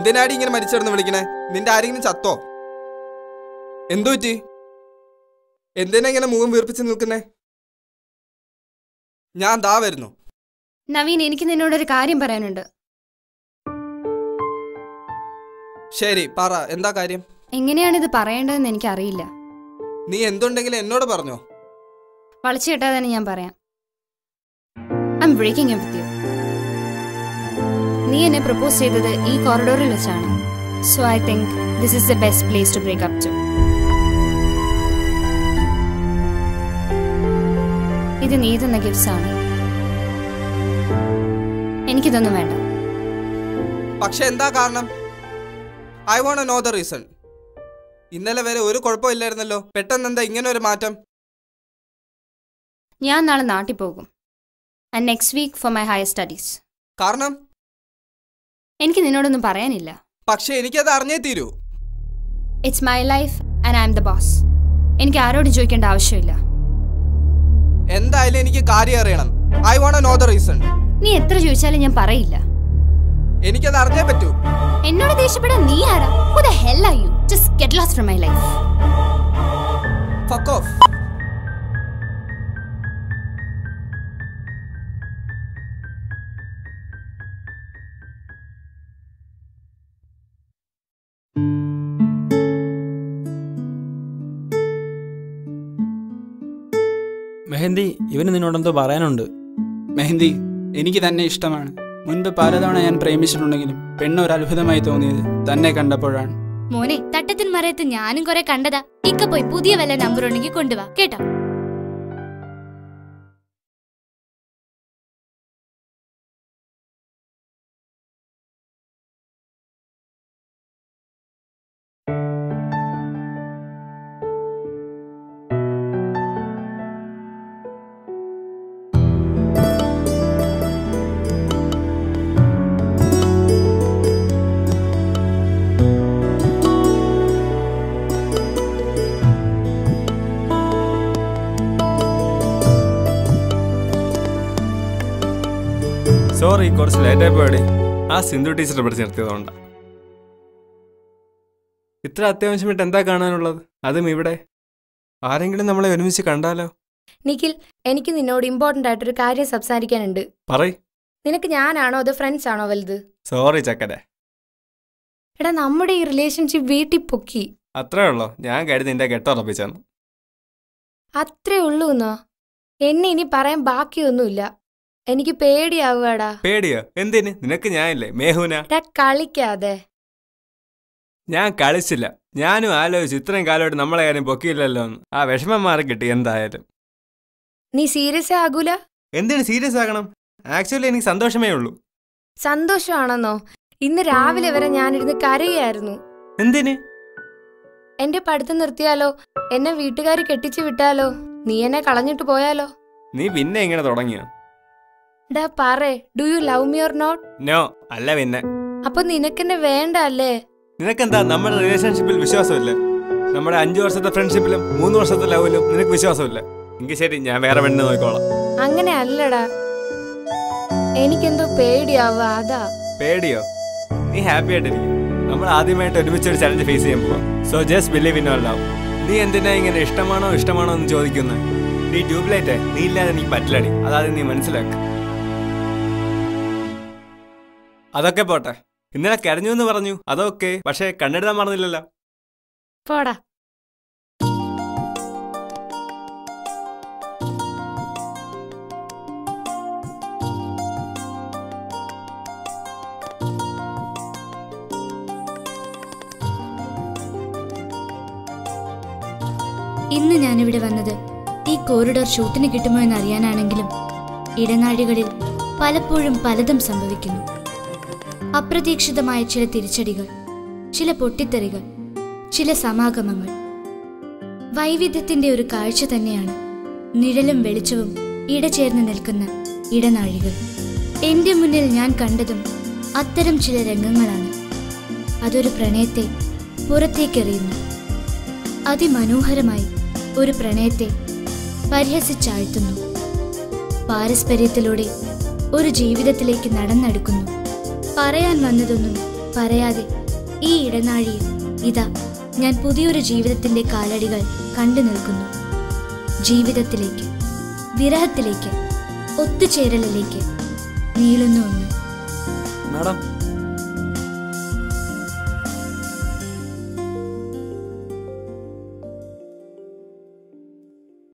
എന്തിനാടി ഇങ്ങനെ മരിച്ചെടുന്ന് വിളിക്കണേ നിന്റെ ആരെങ്കിലും ചത്തോ എന്തു പറ്റി എന്തിനാ ഇങ്ങനെ മുഖം വീർപ്പിച്ച് നിൽക്കുന്നേ ഞാൻ ദാ വരുന്നു നവീൻ എനിക്ക് നിന്നോടൊരു കാര്യം പറയാനുണ്ട് ശരി പറ എന്താ കാര്യം എങ്ങനെയാണ് ഇത് പറയേണ്ടതെന്ന് എനിക്കറിയില്ല നീ എന്തുണ്ടെങ്കിലും എന്നോട് പറഞ്ഞോ വളച്ചു കെട്ടാതെ തന്നെ ഞാൻ പറയാം I am breaking with you നീ എന്നെ പ്രപ്പോസ് ചെയ്തത് ഈ കോറിഡോറിൽ വെച്ചാണ് so I think this is the best place to break up to ഇത് നീ തന്ന ഗിഫ്റ്റ്സ് ആണ് എനിക്കിതൊന്നും വേണ്ട പക്ഷെ എന്താ കാരണം I want know the reason ഇന്നലെ വരെ ഒരു കുഴപ്പമില്ലായിരുന്നല്ലോ പെട്ടെന്ന് എന്താ ഇങ്ങനെ ഒരു മാറ്റം ഞാൻ നാളെ നാട്ടിൽ പോകും and next week for my higher studies കാരണം എനിക്ക് നിന്നോടൊന്നും പറയാനില്ല പക്ഷെ എനിക്കത് അറിഞ്ഞേ തീരൂ it's my life and I am the boss എനിക്ക് ആരോട് ചോദിക്കേണ്ട ആവശ്യമില്ല എന്തായാലും എനിക്ക് കാര്യം അറിയണം I want know the reason നീ എത്ര ചോദിച്ചാലും ഞാൻ പറയില്ല എനിക്കത് അറിഞ്ഞേ പറ്റൂ എന്നോട് ദേഷ്യപ്പെടാൻ നീ ആരാ Who the hell are you? Just get lost from my life. Fuck off Mehandi ഇവന് നിന്നോടെന്തോ പറയാനുണ്ട് മെഹന്തി എനിക്ക് തന്നെ ഇഷ്ടമാണ് മുൻപ് പലതവണ ഞാൻ പ്രേമിച്ചിട്ടുണ്ടെങ്കിലും പെണ്ണൊരു അത്ഭുതമായി തോന്നിയത് തന്നെ കണ്ടപ്പോഴാണ് മോനെ തട്ടത്തിൻ മറയത്ത് ഞാനും കുറെ കണ്ടതാ ഇക്ക പോയി പുതിയ വല്ല നമ്പർ ഉണ്ടെങ്കിൽ കൊണ്ടുവാ കേട്ടോ സോറി കുറച്ച് ലേറ്റായി പോയടി ആ സിന്ധു ടീച്ചറെ പിടിച്ച് നിർത്തിയതുകൊണ്ട് ഇത്ര അത്യാവശ്യമായിട്ട് എന്താ കാണാനുള്ളത് അതും ഇവിടെ ആരെങ്കിലും നമ്മളെ ഒരുമിച്ച് കണ്ടാലോ നിഖിൽ എനിക്ക് നിന്നോട് ഇമ്പോർട്ടൻ്റ് ആയിട്ടൊരു കാര്യം സംസാരിക്കാനുണ്ട് പറയ് നിനക്ക് ഞാനാണോ അതോ ഫ്രണ്ട്സ് ആണോ വലുത് സോറി ചക്കരെ എടാ നമ്മുടെ ഈ റിലേഷൻഷിപ്പ് വീട്ടിൽ പൊക്കി അത്രേ ഉള്ളോ ഞാൻ കരുതി നിന്റെ കെട്ടുറപ്പിച്ചെന്ന് അത്രേ ഉള്ളൂ എന്നോ എന്നെ ഇനി പറയാൻ ബാക്കിയൊന്നുമില്ല എനിക്ക് പേടിയാവുകടാ പേടിയോ എന്തിന് നിനക്ക് ഞാനില്ലേ മേഹുന എടാ കളിക്കാതെ ഞാൻ കളിച്ചില്ല ഞാനും ആലോചിച്ചു ഇത്രയും കാലമായിട്ട് നമ്മളെ കാര്യം പൊക്കിയില്ലല്ലോ എന്ന് ആ വിഷമം മാറി കിട്ടി എന്തായാലും നീ സീരിയസ് ആകൂല എന്തിന് സീരിയസ് ആകണം ആക്ച്വലി എനിക്ക് സന്തോഷമേ ഉള്ളൂ സന്തോഷമാണെന്നോ ഇന്ന് രാവിലെ വരെ ഞാനിരുന്ന് കരയായിരുന്നു എന്തിന് എന്റെ പഠിത്തം നിർത്തിയാലോ എന്നെ വീട്ടുകാർ കെട്ടിച്ചു വിട്ടാലോ നീ എന്നെ കളഞ്ഞിട്ട് പോയാലോ നീ പിന്നെ ഇങ്ങനെ തുടങ്ങിയോ ഡാ പറേ do you love me or not no അല്ല പിന്നെ അപ്പൊ നിനക്കെന്നെ വേണ്ട അല്ലേ നിനക്കെന്താ നമ്മുടെ റിലേഷൻഷിപ്പിൽ വിശ്വാസമില്ല നമ്മുടെ അഞ്ചു വർഷത്തെ ഫ്രണ്ട്ഷിപ്പിലും മൂന്ന് വർഷത്തെ ലവിലും നിനക്ക് വിശ്വാസമില്ല എങ്കിൽ ശരി ഞാൻ വേറെ പെണ്ണ് നോക്കിക്കോളാം അങ്ങനെ അല്ലടാ എനിക്കെന്തോ പേടിയാവുക അതാ പേടിയോ നീ ഹാപ്പി ആയിട്ടിരിക്കും നമ്മൾ ആദ്യമായിട്ട് ഒരുമിച്ച് ഒരു ചലഞ്ച് ഫേസ് ചെയ്യാൻ പോവാം so just believe in love നീ എന്തിനാ ഇങ്ങനെ ഇഷ്ടമാണോ ഇഷ്ടമാണോ എന്ന് ചോദിക്കുന്നത് നീ ട്യൂബ്ലൈറ്റ് നീ ഇല്ലാതെ എനിക്ക് പറ്റില്ലടി അതാദ്യം നീ മനസ്സിലാക്ക അതൊക്കെ പോട്ടെ ഇന്നലെ കരഞ്ഞു എന്ന് പറഞ്ഞു അതൊക്കെ പക്ഷേ കണ്ണെടുത്താൻ മറന്നില്ലല്ലോ പോടാ ഇന്ന് ഞാനിവിടെ വന്നത് ഈ കോറിഡോർ ഷൂട്ടിന് കിട്ടുമോ എന്ന് അറിയാനാണെങ്കിലും ഇടനാഴികളിൽ പലപ്പോഴും പലതും സംഭവിക്കുന്നു അപ്രതീക്ഷിതമായ ചില തിരിച്ചടികൾ ചില പൊട്ടിത്തെറികൾ ചില സമാഗമങ്ങൾ വൈവിധ്യത്തിന്റെ ഒരു കാഴ്ച തന്നെയാണ് നിഴലും വെളിച്ചവും ഇടചേർന്ന് നിൽക്കുന്ന ഇടനാഴികൾ എന്റെ മുന്നിൽ ഞാൻ കണ്ടതും അത്തരം ചില രംഗങ്ങളാണ് അതൊരു പ്രണയത്തെ പുറത്തേക്കെറിയുന്നു അതിമനോഹരമായി ഒരു പ്രണയത്തെ പരിഹസിച്ചാഴ്ത്തുന്നു പാരസ്പര്യത്തിലൂടെ ഒരു ജീവിതത്തിലേക്ക് നടന്നെടുക്കുന്നു പറയാൻ വന്നതൊന്നും പറയാതെ ഈ ഇടനാഴിയിൽ ഇതാ ഞാൻ പുതിയൊരു ജീവിതത്തിന്റെ കാലടികൾ കണ്ടു നിൽക്കുന്നു ജീവിതത്തിലേക്ക് വിരഹത്തിലേക്ക് ഒത്തുചേരലിലേക്ക് നീളുന്നു ഒന്ന് മാഡം